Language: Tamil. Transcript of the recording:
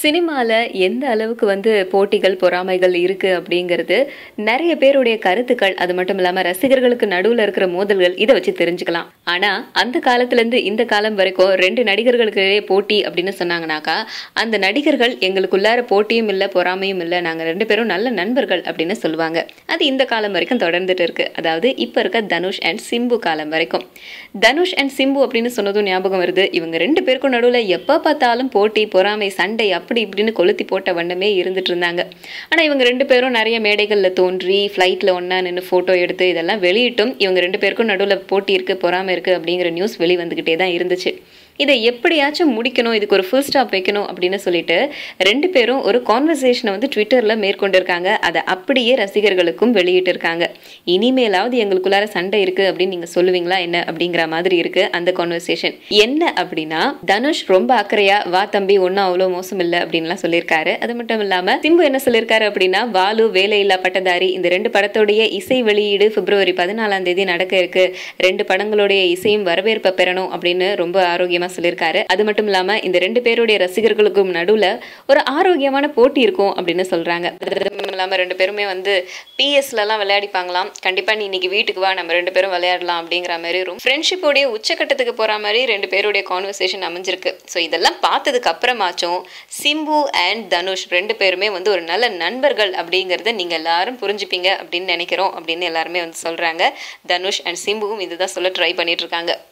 சினிமால எந்த அளவுக்கு வந்து போட்டிகள், பொறாமைகள் இருக்கு அப்படிங்கிறது நெறைய பேருடைய கருத்துக்கள், அது மட்டும் இல்லாம ரசிகர்களுக்கு நடுவுல இருக்கிற மோதல்கள் இத வச்சு தெரிஞ்சுக்கலாம். ஆனா, அந்த காலத்துலருந்து இந்த காலம் வரைக்கும் 2 நடிகர்களுக்கு இடையே போட்டி அப்படின்னு சொன்னாங்கனாக்கா, அந்த நடிகர்கள் எங்களுக்குள்ளார போட்டியும் இல்ல, பொறாமையும் இல்ல. நாங்க 2 பேரும் நல்ல நண்பர்கள் அப்படின்னு சொல்லுவாங்க. அது இந்த காலம் வரைக்கும் தொடர்ந்துட்டு இருக்கு. அதாவது இப்ப இருக்க தனுஷ் அண்ட் சிம்பு காலம் வரைக்கும். தனுஷ் அண்ட் சிம்பு அப்படின்னு சொன்னதும் ஞாபகம் வருது. இவங்க 2 பேருக்கும் நடுவுல எப்ப பார்த்தாலும் போட்டி, பொறாமை, சண்டை அப்படி இப்படின்னு கொளுத்தி போட்ட வண்ணமே இருந்துட்டு இருந்தாங்க. ஆனா, இவங்க 2 பேரும் நெறைய மேடைகள்ல தோன்றி, ஃப்ளைட்ல ஒண்ணா நின்னு ஃபோட்டோ எடுத்து இதெல்லாம் வெளியிட்டும் இவங்க 2 பேருக்கும் நடுவுல போட்டி இருக்கு, பொறாமை இருக்கு அப்படிங்கிற நியூஸ் வெளிவந்துகிட்டே தான் இருந்துச்சு. இத எப்படியாச்சும் முடிக்கணும், இதுக்கு ஒரு ஃபுல் ஸ்டாப் வைக்கணும் அப்படின்னு சொல்லிட்டு 2 பேரும் ஒரு கான்வர்சேஷன வந்து ட்விட்டர்ல மேற்கொண்டிருக்காங்க. அத அப்படியே ரசிகர்களுக்கும் வெளியிட்டிருக்காங்க. இனிமேலாவது எங்களுக்குள்ளார சண்டை இருக்கு அப்படின்னு நீங்க சொல்லுவீங்களா என்ன? அப்படிங்கிற மாதிரி இருக்கு அந்த கான்வர்சேஷன். என்ன அப்படின்னா, தனுஷ் ரொம்ப அக்கறையா வா தம்பி ஒண்ணும் அவ்வளோ மோசம் இல்ல அப்படின்லாம் சொல்லியிருக்காரு. அது மட்டும் இல்லாம சிம்பு என்ன சொல்லியிருக்காரு அப்படின்னா, வாலு, வேலையில்லா பட்டதாரி இந்த 2 படத்தோடைய இசை வெளியீடு பிப்ரவரி 14ஆம் தேதி நடக்க இருக்கு. 2 படங்களுடைய இசையும் வரவேற்ப பெறணும் அப்படின்னு ரொம்ப ஆரோக்கியமா சொல்லியிருக்காரு. அது மட்டும் இல்லாம இந்த 2 பேருடைய ரசிகர்களுக்கும் நடுவுல ஒரு ஆரோக்கியமான போட்டி இருக்கும் அப்படின்னு சொல்றாங்க. அது மட்டும் இல்லாம 2 பேருமே வந்து பிஎஸ்லலாம் விளையாடிப்பாங்களாம். கண்டிப்பா நீ இன்னைக்கு வீட்டுக்கு வா நம்ம 2 பேரும் விளையாடலாம் அப்படிங்கிற மாரி ரொம்ப ஃப்ரெண்ட்ஷிப் உடைய உச்சக்கட்டத்துக்கு போற மாரி 2 பேருடைய கான்வர்சேஷன் அமைஞ்சிருக்கு. ஸோ இதெல்லாம் பார்த்ததுக்கு அப்புறமாச்சும் சிம்பு அண்ட் தனுஷ் 2 பேருமே வந்து ஒரு நல்ல நண்பர்கள் அப்படிங்கிறத நீங்க எல்லாரும் புரிஞ்சுப்பீங்க அப்படின்னு நினைக்கிறோம் அப்படின்னு எல்லாருமே வந்து சொல்றாங்க. தனுஷ் அண்ட் சிம்புவும் இதுதான் சொல்ல ட்ரை பண்ணிட்டு இருக்காங்க.